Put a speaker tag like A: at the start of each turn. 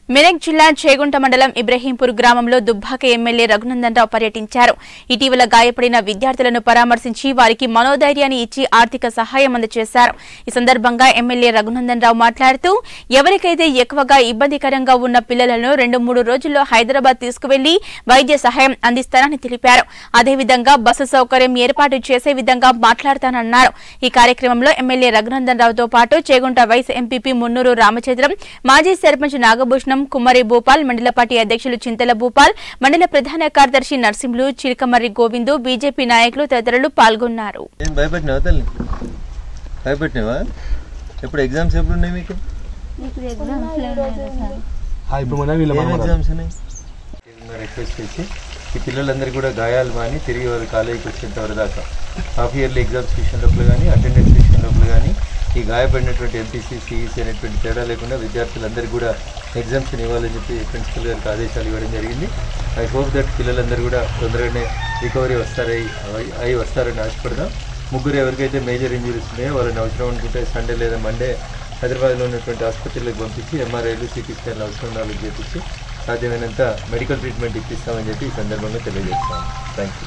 A: మెదక్ జిల్లా చేగుంట మండలం ఇబ్రహీంపూర్ గ్రామంలో దుబ్బాక ఎమ్మెల్యే రఘునందన్ రావు పర్యటించారు ఇటీవల గాయపడిన విద్యార్థులను పరామర్శించి వారికి మనోధైర్యాన్ని ఇచ్చి ఆర్థిక సహాయం అందజేశారు ఈ సందర్భంగా ఎమ్మెల్యే రఘునందన్ రావు మాట్లాడుతూ ఎవరికైతే ఎక్కువగా ఇబ్బందికరంగా ఉన్న పిల్లలను రెండు మూడు రోజుల్లో హైదరాబాద్ తీసుకువెళ్లి వైద్య సహాయం అందిస్తారని తెలిపారు అదేవిధంగా బస్సు సౌకర్యం ఏర్పాటు చేసే విధంగా మాట్లాడతానన్నారు ఈ కార్యక్రమంలో ఎమ్మెల్యే రఘునందన్ రావుతో పాటు చేగుంట వైస్ ఎంపీపీ మున్నూరు రామచంద్రం మాజీ సర్పంచ్ నాగభూషణం కుమ్మరి భూపాల్ మండల పార్టీ అధ్యక్షులు చింతల భూపాల్ మండల ప్రధాన కార్యదర్శి నర్సింహులు చిలకమర్రి గోవిందు బీజేపీ నాయకులు తదితరులు పాల్గొన్నారు
B: ఏం భయపెట్టినావా తల్లి భయపెట్టినావా ఎప్పుడు ఎగ్జామ్స్ ఎప్పుడు ఉన్నాయి మీకు
C: ఆ, ఇప్పుడు మన వీళ్ళ
B: ఏం
C: మనవరాలు.
B: ఎగ్జామ్స్ ఉన్నాయి రిక్వెస్ట్ చేసి ఈ పిల్లలందరూ కూడా గాయాలు మాని తిరిగి వారు కాలేజీకి వచ్చేంత వరకు దాకా హాఫ్ ఇయర్లీ ఎగ్జామ్స్ విషయం లోపల కానీ అటెండెన్స్ విషయం లోపల కానీ ఈ గాయపడినటువంటి ఎంపీసీ సిఈసీ అనేటువంటి తేడా లేకుండా విద్యార్థులందరికీ కూడా ఎగ్జామ్స్ ఇవ్వాలని చెప్పి ప్రిన్సిపల్ గారికి ఆదేశాలు ఇవ్వడం జరిగింది ఐ హోప్ దట్ పిల్లలందరూ కూడా తొందరగానే రికవరీ వస్తారై అయి వస్తారని ఆశపడదాం ముగ్గురు ఎవరికైతే మేజర్ ఇంజరీస్ ఉన్నాయో వాళ్ళని అవసరం అనుకుంటే సండే లేదా మండే హైదరాబాద్లో ఉన్నటువంటి ఆసుపత్రులకు పంపించి ఎంఆర్ఐలు సిటీ స్కాన్లు అవసరం వాళ్ళకి చేపించి సాధ్యమైనంత మెడికల్ ట్రీట్మెంట్ ఇప్పిస్తామని చెప్పి ఈ సందర్భంగా తెలియజేస్తాను థ్యాంక్ యూ